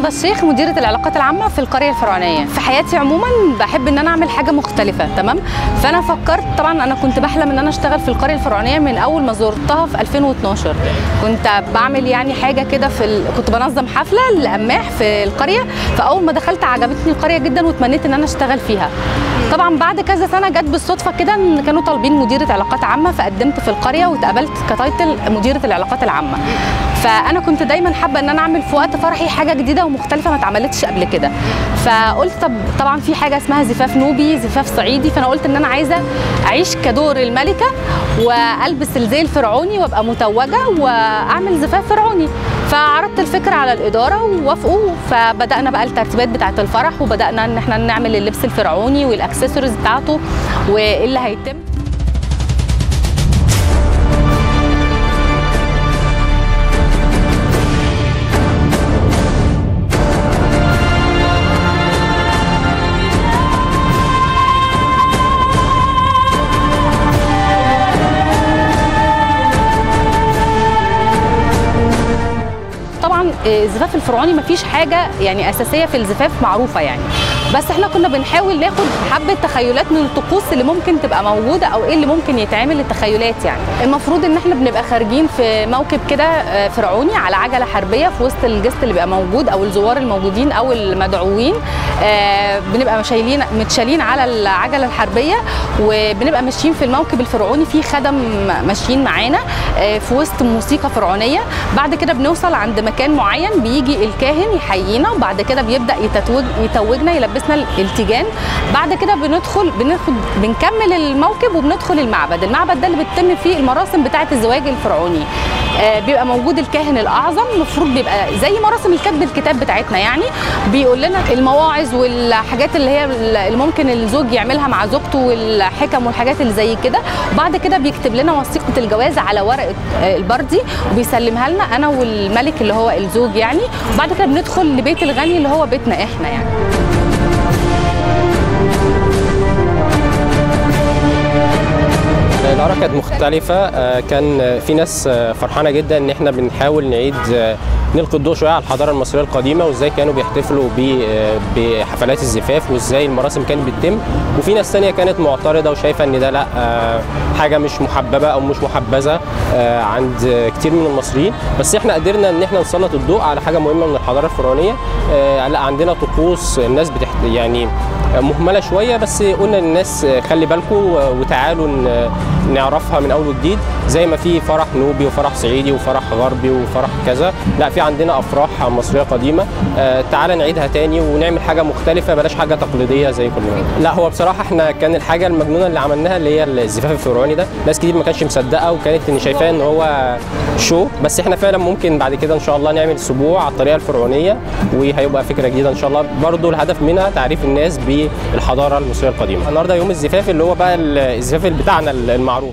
رضا الشيخ مديرة العلاقات العامة في القرية الفرعونية في حياتي عموما بحب ان انا اعمل حاجة مختلفة تمام فانا فكرت طبعا انا كنت بحلم ان انا اشتغل في القرية الفرعونية من اول ما زرتها في 2012 كنت بعمل يعني حاجة كده في ال... كنت بنظم حفلة لأماح في القرية فاول ما دخلت عجبتني القرية جدا وتمنيت ان انا اشتغل فيها طبعا بعد كذا سنة جت بالصدفة كده ان كانوا طالبين مديرة علاقات عامة فقدمت في القرية واتقبلت كتايتل مديرة العلاقات العامة فانا كنت دايما حابه ان انا اعمل في وقت فرحي حاجه جديده ومختلفه ما اتعملتش قبل كده فقلت طب طبعا في حاجه اسمها زفاف نوبي زفاف صعيدي فانا قلت ان انا عايزه اعيش كدور الملكه والبس الزي الفرعوني وابقى متوجه واعمل زفاف فرعوني فعرضت الفكره على الاداره ووافقوا فبدانا بقى الترتيبات بتاعه الفرح وبدانا ان احنا نعمل اللبس الفرعوني والاكسسوارز بتاعته وايه اللي هيتم طبعا الزفاف الفرعوني مفيش حاجه يعني اساسيه في الزفاف معروفه يعني بس احنا كنا بنحاول ناخد حبه تخيلات من الطقوس اللي ممكن تبقى موجوده او ايه اللي ممكن يتعمل التخيلات يعني المفروض ان احنا بنبقى خارجين في موكب كده فرعوني على عجله حربيه في وسط الجست اللي بيبقى موجود او الزوار الموجودين او المدعوين بنبقى شايلين متشالين على العجله الحربيه وبنبقى ماشيين في الموكب الفرعوني في خدم ماشيين معانا في وسط موسيقى فرعونيه بعد كده بنوصل عند مكان معين بيجي الكاهن يحيينا وبعد كده بيبدا يتوج يتوجنا يلبسنا التيجان بعد كده بندخل بناخد بنكمل الموكب وبندخل المعبد المعبد ده اللي بتتم فيه المراسم بتاعه الزواج الفرعوني آه بيبقى موجود الكاهن الاعظم المفروض بيبقى زي مراسم الكتب الكتاب بتاعتنا يعني بيقول لنا المواعظ والحاجات اللي هي اللي ممكن الزوج يعملها مع زوجته والحكم والحاجات اللي زي كده وبعد كده بيكتب لنا وثيقه الجواز على ورقه البردي وبيسلمها لنا انا والملك اللي هو الزوج يعني وبعد كده بندخل لبيت الغني اللي هو بيتنا احنا يعني الآراء كانت مختلفة كان في ناس فرحانة جدا إن إحنا بنحاول نعيد نلقي الضوء شوية على الحضارة المصرية القديمة وإزاي كانوا بيحتفلوا بحفلات الزفاف وإزاي المراسم كانت بتتم وفي ناس تانية كانت معترضة وشايفة إن ده لأ حاجة مش محببة أو مش محبذة عند كتير من المصريين بس إحنا قدرنا إن إحنا نسلط الضوء على حاجة مهمة من الحضارة الفرعونية لا عندنا طقوس الناس بتحت يعني مهمله شويه بس قلنا للناس خلي بالكم وتعالوا نعرفها من اول وجديد زي ما في فرح نوبي وفرح صعيدي وفرح غربي وفرح كذا لا في عندنا افراح مصريه قديمه تعالى نعيدها تاني ونعمل حاجه مختلفه بلاش حاجه تقليديه زي كل مره لا هو بصراحه احنا كان الحاجه المجنونه اللي عملناها اللي هي الزفاف الفرعوني ده ناس كتير ما كانتش مصدقه وكانت ان شايفاه ان هو شو بس احنا فعلا ممكن بعد كده ان شاء الله نعمل اسبوع على الطريقه الفرعونيه وهيبقى فكره جديده ان شاء الله برضو الهدف منها تعريف الناس بالحضاره المصريه القديمه النهارده يوم الزفاف اللي هو بقى الزفاف بتاعنا المعروف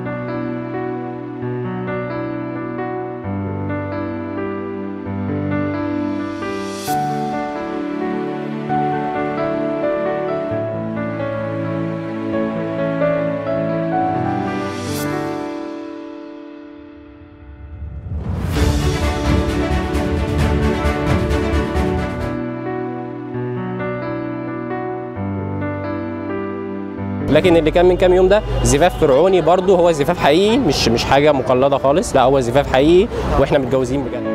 لكن اللي كان من كام يوم ده زفاف فرعوني برضه هو زفاف حقيقي مش مش حاجه مقلده خالص لا هو زفاف حقيقي واحنا متجوزين بجد